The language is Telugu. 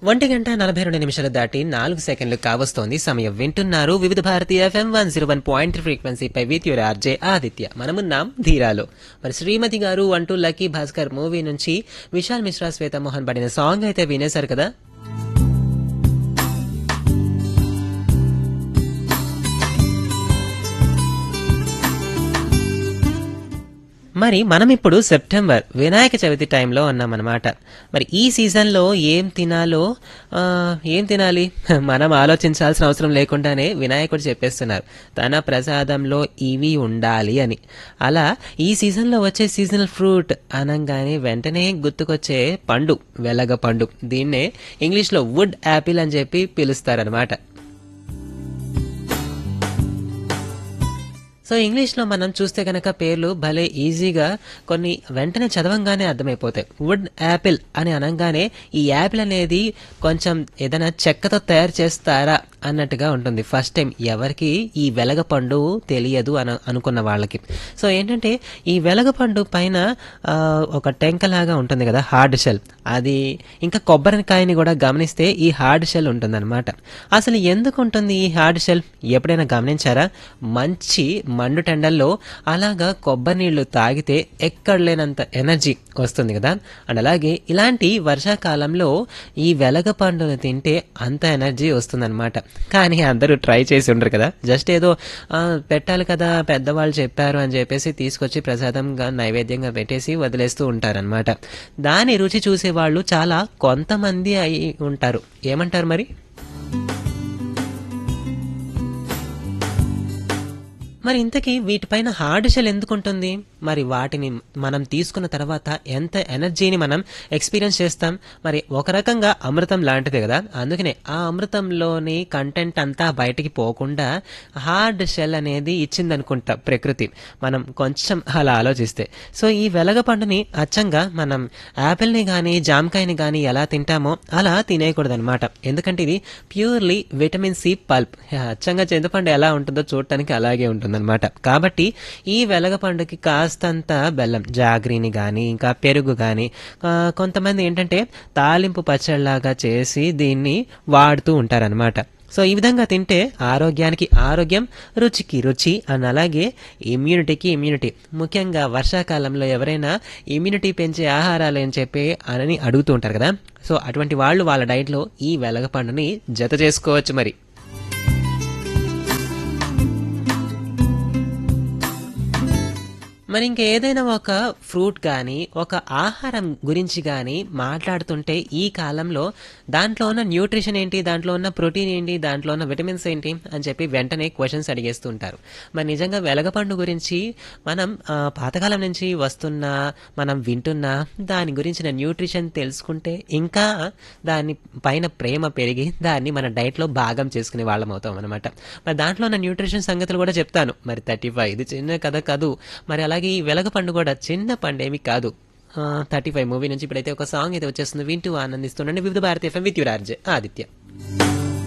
ఒంటి గంట నలభై రెండు నిమిషాలు దాటి నాలుగు సెకండ్లు కావస్తోంది సమయం వింటున్నారు Vividh Bharati FM one zero one point ఫ్రీక్వెన్సీపై విత్ యువర్ ఆర్జే ఆదిత్య మనమున్నాం ధీరాలో మరి శ్రీమతి గారు అంటూ లక్కీ భాస్కర్ మూవీ నుంచి విశాల్ మిశ్రా శ్వేత మోహన్ పడిన సాంగ్ అయితే వినేశారు కదా మరి మనం ఇప్పుడు సెప్టెంబర్ వినాయక చవితి టైంలో ఉన్నామన్నమాట మరి ఈ సీజన్లో ఏం తినాలో ఆ, ఏం తినాలి మనం ఆలోచించాల్సిన అవసరం లేకుండానే వినాయకుడు చెప్పేస్తున్నారు తన ప్రసాదంలో ఇవి ఉండాలి అని అలా ఈ సీజన్లో వచ్చే సీజనల్ ఫ్రూట్ అనగానే వెంటనే గుర్తుకొచ్చే పండు వెలగ పండు దీన్నే ఇంగ్లీష్లో వుడ్ యాపిల్ అని చెప్పి పిలుస్తారనమాట సో ఇంగ్లీష్లో మనం చూస్తే కనుక పేర్లు భలే ఈజీగా కొన్ని వెంటనే చదవంగానే అర్థమైపోతాయి వుడ్ యాపిల్ అని అనగానే ఈ యాపిల్ అనేది కొంచెం ఏదైనా చెక్కతో తయారు చేస్తారా అన్నట్టుగా ఉంటుంది ఫస్ట్ టైం ఎవరికి ఈ వెలగపండు తెలియదు అని అనుకున్న వాళ్ళకి సో ఏంటంటే ఈ వెలగపండు పైన ఆ, ఒక టెంకలాగా ఉంటుంది కదా హార్డ్ షెల్ అది ఇంకా కొబ్బరికాయని కూడా గమనిస్తే ఈ హార్డ్ షెల్ ఉంటుందన్నమాట అసలు ఎందుకు ఉంటుంది ఈ హార్డ్ షెల్ ఎప్పుడైనా గమనించారా మంచి మండు టెండల్లో అలాగా కొబ్బరి నీళ్లు తాగితే ఎక్కడ లేనంత ఎనర్జీ వస్తుంది కదా అండ్ అలాగే ఇలాంటి వర్షాకాలంలో ఈ వెలగ పండును తింటే అంత ఎనర్జీ వస్తుందన్నమాట కానీ అందరూ ట్రై చేసి ఉండరు కదా జస్ట్ ఏదో ఆ, పెట్టాలి కదా పెద్దవాళ్ళు చెప్పారు అని చెప్పేసి తీసుకొచ్చి ప్రసాదంగా నైవేద్యంగా పెట్టేసి వదిలేస్తూ ఉంటారనమాట దాని రుచి చూసేవాళ్ళు చాలా కొంతమంది అయి ఉంటారు ఏమంటారు మరి మరి ఇంతకీ వీటిపైన హార్డ్ షెల్ ఎందుకు ఉంటుంది మరి వాటిని మనం తీసుకున్న తర్వాత ఎంత ఎనర్జీని మనం ఎక్స్పీరియన్స్ చేస్తాం మరి ఒక రకంగా అమృతం లాంటిదే కదా అందుకనే ఆ అమృతంలోని కంటెంట్ అంతా బయటికి పోకుండా హార్డ్ షెల్ అనేది ఇచ్చిందనుకుంటా ప్రకృతి మనం కొంచెం అలా ఆలోచిస్తే సో ఈ వెలగ పండుని అచ్చంగా మనం యాపిల్ని కానీ జామకాయని కానీ ఎలా తింటామో అలా తినేయకూడదు అనమాట ఎందుకంటే ఇది ప్యూర్లీ విటమిన్ సి పల్ప్ అచ్చంగా చింతపండు ఎలా ఉంటుందో చూడటానికి అలాగే ఉంటుందన్నమాట కాబట్టి ఈ వెలగ పండుకి కాస్తంత బెల్లం జాగ్రీని కానీ ఇంకా పెరుగు కానీ కొంతమంది ఏంటంటే తాలింపు పచ్చళ్ళలాగా చేసి దీన్ని వాడుతూ ఉంటారనమాట సో ఈ విధంగా తింటే ఆరోగ్యానికి ఆరోగ్యం రుచికి రుచి అని అలాగే ఇమ్యూనిటీకి ఇమ్యూనిటీ ముఖ్యంగా వర్షాకాలంలో ఎవరైనా ఇమ్యూనిటీ పెంచే ఆహారాలు అని చెప్పి అని అడుగుతూ ఉంటారు కదా సో అటువంటి వాళ్ళు వాళ్ళ డైట్లో ఈ వెలగపండుని జత చేసుకోవచ్చు మరి మరి ఇంకేదైనా ఒక ఫ్రూట్ కానీ ఒక ఆహారం గురించి కానీ మాట్లాడుతుంటే ఈ కాలంలో దాంట్లో ఉన్న న్యూట్రిషన్ ఏంటి దాంట్లో ఉన్న ప్రోటీన్ ఏంటి దాంట్లో ఉన్న విటమిన్స్ ఏంటి అని చెప్పి వెంటనే క్వశ్చన్స్ అడిగేస్తూ ఉంటారు మరి నిజంగా వెలగపండు గురించి మనం ఆ, పాతకాలం నుంచి వస్తున్న మనం వింటున్న దాని గురించిన న్యూట్రిషన్ తెలుసుకుంటే ఇంకా దాని పైన ప్రేమ పెరిగి దాన్ని మన డైట్లో భాగం చేసుకునే వాళ్ళం అవుతాం అనమాట మరి దాంట్లో ఉన్న న్యూట్రిషన్ సంగతులు కూడా చెప్తాను మరి థర్టీ ఫైవ్ ఇది చిన్న కథ కాదు మరి అలాగే ఈ వెలగ పండు కూడా చిన్న పండేమి కాదు థర్టీ ఫైవ్ మూవీ నుంచి ఇప్పుడైతే ఒక సాంగ్ అయితే వచ్చేస్తుంది వింటూ ఆనందిస్తుండండి Vividh Bharati FM with your RJ Aditya